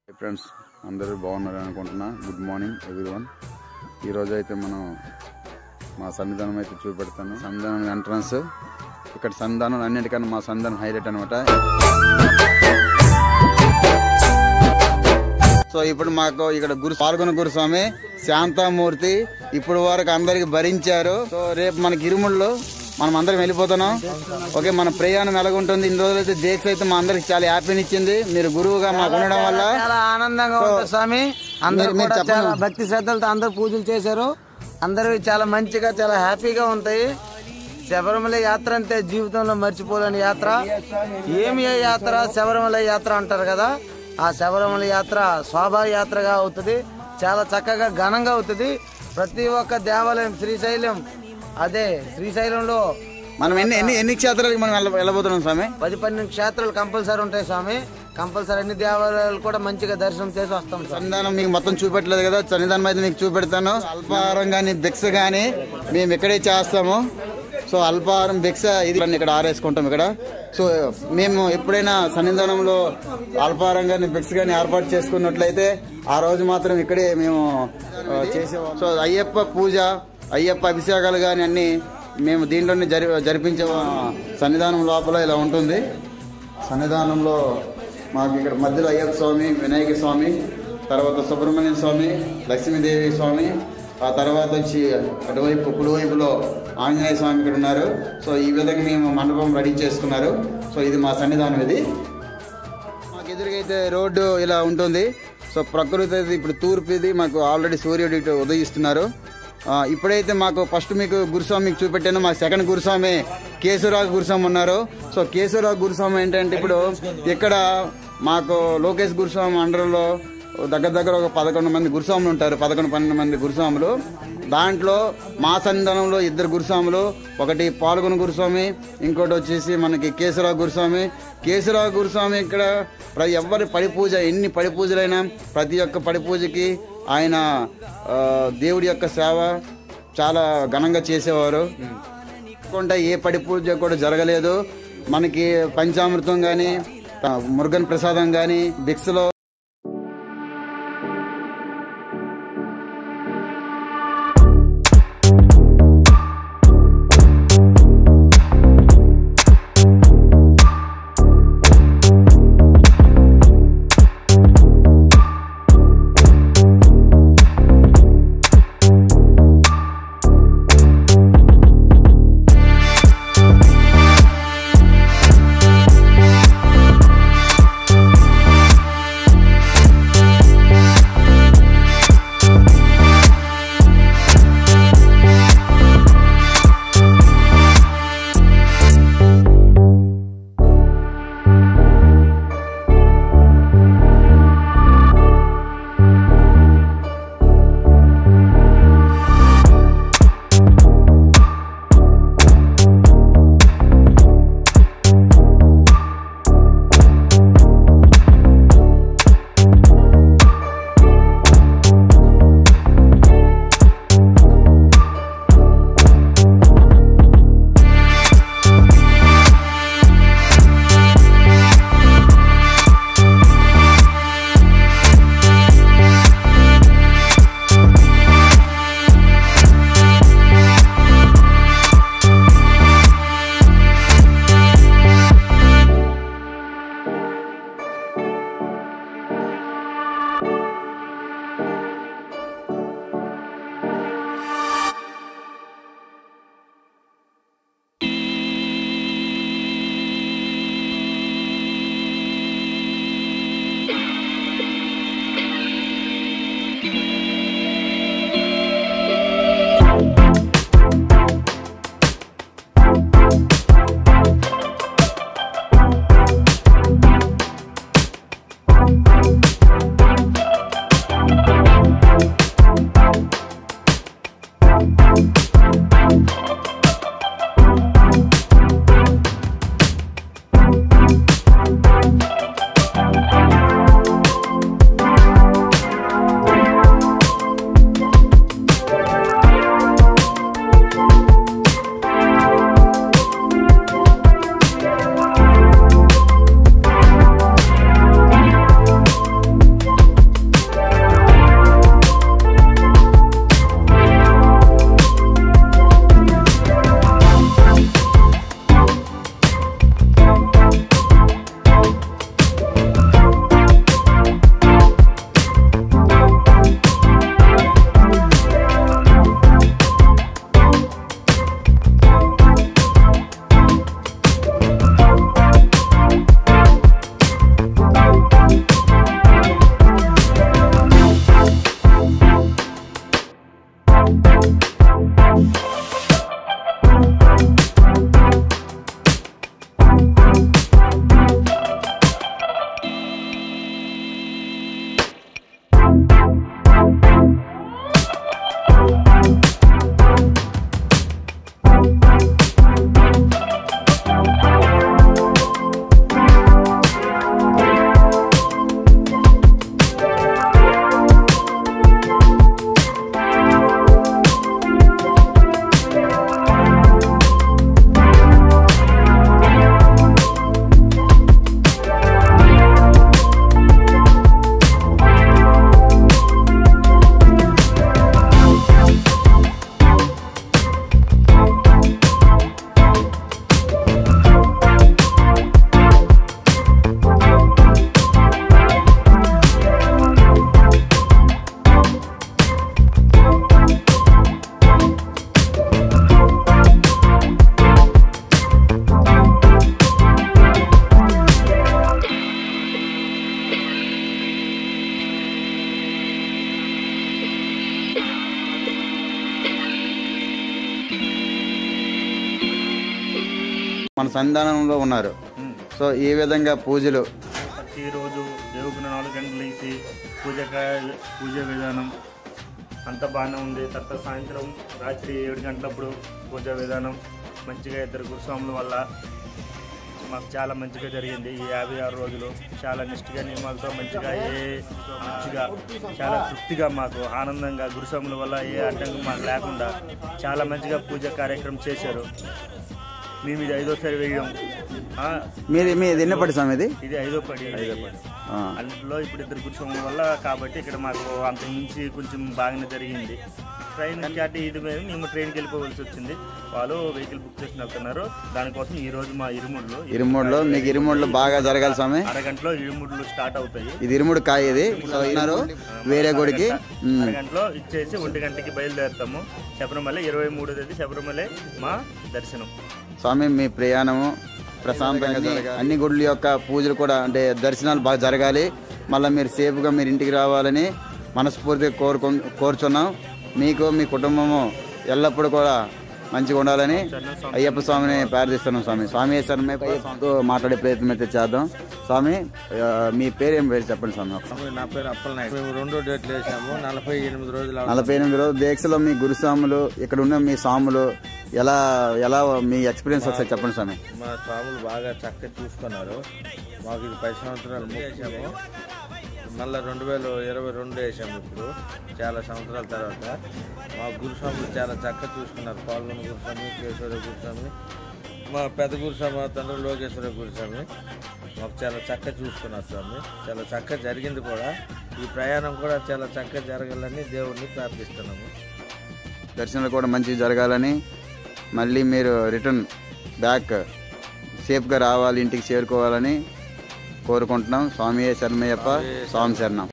Friends అందరూ బాగున్నారు అనుకుంటున్నా గుడ్ మార్నింగ్ ఎవ్రీవన్ ఈరోజు అయితే మనం మా సన్నిధానం అయితే చూపెడతాను సన్నిధానం ఎంట్రన్స్ ఇక్కడ సన్నిధానం అన్నిటికన్నా మా సన్నిధానం హైలైట్ అనమాట సో ఇప్పుడు మాకు ఇక్కడ గురు పాల్గొన గురుస్వామి శాంతామూర్తి ఇప్పుడు వరకు అందరికి భరించారు సో రేపు మనకి ఇరుముళ్ళు మనం అందరం వెళ్ళిపోతున్నాం ఓకే మన ప్రయాణం ఎలాగుంటుంది ఇన్ని రోజులు అయితే దీక్ష అయితే మా అందరికి చాలా హ్యాపీని ఇచ్చింది మీరు గురువుగా మాకు ఉండడం వల్ల చాలా ఆనందంగా ఉంది స్వామి అందరూ మీరు- మీరు కూడా చెప్పండి. చాలా భక్తి శ్రద్ధలతో అందరూ పూజలు చేశారు అందరూ చాలా మంచిగా చాలా హ్యాపీగా ఉంటాయి శబరిమల యాత్ర అంటే జీవితంలో మర్చిపోలేని యాత్ర ఏమి ఏ యాత్ర శబరిమల యాత్ర అంటారు కదా ఆ శబరిమల యాత్ర శోభా యాత్రగా అవుతుంది చాలా చక్కగా ఘనంగా అవుతుంది ప్రతి ఒక్క దేవాలయం శ్రీశైలం అదే శ్రీశైలంలో మనం ఎన్ని ఎన్ని ఎన్ని క్షేత్రాలకి మనం వెళ్ళ- వెళ్ళబోతున్నాం స్వామి పది పన్నెండు క్షేత్రాలు కంపల్సరీ ఉంటాయి స్వామి కంపల్సరీ అన్ని దేవాలయాలు కూడా మంచిగా దర్శనం చేసి వస్తాం స్వామి సన్నిధానం మీకు మొత్తం చూపెట్టలేదు కదా సన్నిధానం అయితే మీకు చూపెడతాను అల్పాహారం కానీ భిక్ష కానీ మేము ఇక్కడే చేస్తాము సో అల్పాహారం భిక్ష ఇది ఇక్కడ ఆరేసుకుంటాం ఇక్కడ సో మేము ఎప్పుడైనా సన్నిధానంలో అల్పాహారం కానీ భిక్ష కానీ ఏర్పాటు చేసుకున్నట్లయితే ఆ రోజు మాత్రం ఇక్కడే మేము ఆ, చేసేవాళ్ళం సో అయ్యప్ప పూజ అయ్యప్ప అభిషేకాలు కానీ అన్ని మేము దీంట్లోనే జరి జరిపించే సన్నిధానం లోపల ఇలా ఉంటుంది సన్నిధానంలో మాకు ఇక్కడ మధ్యలో అయ్యప్ప స్వామి వినాయక స్వామి తర్వాత సుబ్రహ్మణ్య స్వామి లక్ష్మీదేవి స్వామి ఆ తర్వాత వచ్చి అటువైపు కుడివైపులో ఆంజనేయ స్వామి ఇక్కడ ఉన్నారు సో ఈ విధంగా మేము మండపం రెడీ చేసుకున్నారు సో ఇది మా సన్నిధానం ఇది మాకు ఎదురుగైతే రోడ్డు ఇలా ఉంటుంది సో ప్రకృతి అయితే ఇప్పుడు తూర్పు ఇది మాకు ఆల్రెడీ సూర్యుడు ఇటు ఉదయిస్తున్నారు ఆ, ఇప్పుడైతే మాకు ఫస్ట్ మీకు గురుస్వామి మీకు చూపెట్టాను మా సెకండ్ గురుస్వామి కేశవరావు గురుస్వామి ఉన్నారు సో కేశవరావు గురుస్వామి ఏంటంటే ఇప్పుడు ఇక్కడ మాకు లోకేష్ గురుస్వామి అండర్లో దగ్గర దగ్గర ఒక పదకొండు మంది గురుస్వాములు ఉంటారు పదకొండు పన్నెండు మంది గురుస్వాములు దాంట్లో మా సన్నిధానంలో ఇద్దరు గురుస్వాములు ఒకటి పాల్గొన గురుస్వామి ఇంకోటి వచ్చేసి మనకి కేశవరావు గురుస్వామి కేశవరావు గురుస్వామి ఇక్కడ ప్ర- ఎవరి పడి పూజ ఎన్ని పడి పూజలైనా ప్రతి ఒక్క పడి పూజకి ఆయన ఆ, దేవుడి యొక్క సేవ చాలా ఘనంగా చేసేవారు కాకుండా ఏ పడి పూజ కూడా జరగలేదు మనకి పంచామృతం కానీ మురుగన్ ప్రసాదం కానీ భిక్షలో మన సంధానంలో ఉన్నారు సో ఈ విధంగా పూజలు ప్రతిరోజు దేవుకున్న నాలుగు గంటలు లేచి పూజ కా- పూజ విధానం అంత బాగానే ఉంది తర్వాత సాయంత్రం రాత్రి ఏడు గంటలప్పుడు పూజా విధానం మంచిగా ఇద్దరు గురుస్వాముల వల్ల మాకు చాలా మంచిగా జరిగింది ఈ యాభై ఆరు రోజులు చాలా నిష్ఠగా నియమాలతో మంచిగా ఏ మంచిగా చాలా తృప్తిగా మాకు ఆనందంగా గురుస్వాముల వల్ల ఏ అడ్డంకం మాకు లేకుండా చాలా మంచిగా పూజ కార్యక్రమం చేశారు మేము ఇది ఐదోసారి వేయడం ఆ, మీరు మీ ఎన్నపడి స్వామి ఇది ఇది ఐదో పడి ఐదో పడి ఆ. అందులో ఇప్పుడు ఇద్దరు కూర్చోవడం వల్ల కాబట్టి ఇక్కడ మాకు అంతకు మించి కొంచెం బాగానే జరిగింది ట్రైన్ క్యాటి ఇది మేము మేము ట్రైన్కి వెళ్ళిపోవలసి వచ్చింది వాళ్ళు వెహికల్ బుక్ చేసి వెళ్తున్నారు దానికోసం ఈ రోజు మా ఇరుముడులో ఇరుమూడులో మీకు ఇరుమూడులో బాగా జరగాలి స్వామి అరగంటలో ఇరుముడులు స్టార్ట్ అవుతాయి ఇది ఇరుముడు కాయ ఇది సో ఇన్నారు వేరే గుడికి ఉమ్. అరగంటలో ఇచ్చేసి ఒంటి గంటకి బయలుదేరుతాము శబరిమల ఇరవై మూడో తేదీ శబరిమల మా దర్శనం స్వామి మీ ప్రయాణము ప్రశాంతంగా జరగాలి అన్ని గుడుల యొక్క పూజలు కూడా అంటే దర్శనాలు బాగా జరగాలి మళ్ళీ మీరు సేఫ్గా మీరు ఇంటికి రావాలని మనస్ఫూర్తిగా కోరుకు కోరుచున్నాం మీకు మీ కుటుంబము ఎల్లప్పుడూ కూడా మంచిగా ఉండాలని అయ్యప్ప స్వామిని ప్రార్థిస్తున్నాం స్వామి స్వామి శరణమే అయ్యప్పతో మాట్లాడే ప్రయత్నం అయితే చేద్దాం స్వామి ఆ, మీ పేరు ఏం పేరు చెప్పండి స్వామి ఒకసారి. నా పేరు అప్పలనాయుడు మేము రెండో డేట్లు వేసాము నలభై ఎనిమిది రోజులు అవుతుంది. నలభై ఎనిమిది రోజులు దీక్షలో మీ గురుస్వాములు ఇక్కడ ఉన్న మీ స్వాములు ఎలా ఎలా మీ ఎక్స్పీరియన్స్ ఒకసారి చెప్పండి స్వామి మా స్వాములు బాగా చక్కగా చూసుకున్నారు మాకు ఇది పది సంవత్సరాలు ముందు వేసాము మళ్ళీ రెండు వేల ఇరవై రెండు వేసాము ఇప్పుడు చాలా సంవత్సరాల తర్వాత మా గురుస్వాములు చాలా చక్కగా చూసుకున్నారు పాల్గొన గురుస్వామి కేశవర గురుస్వామి మా పెద్ద గురుస్వామి తండ్రి లోకేశ్వర గురుస్వామి మాకు చాలా చక్కగా చూసుకున్నారు స్వామి చాలా చక్కగా జరిగింది కూడా ఈ ప్రయాణం కూడా చాలా చక్కగా జరగాలని దేవుణ్ణి ప్రార్థిస్తున్నాము దర్శనాలు కూడా మంచిగా జరగాలని మళ్ళీ మీరు రిటర్న్ బ్యాక్ సేఫ్గా రావాలి ఇంటికి చేరుకోవాలని కోరుకుంటున్నాం స్వామి శరణమయ్యప్ప స్వామి శరణం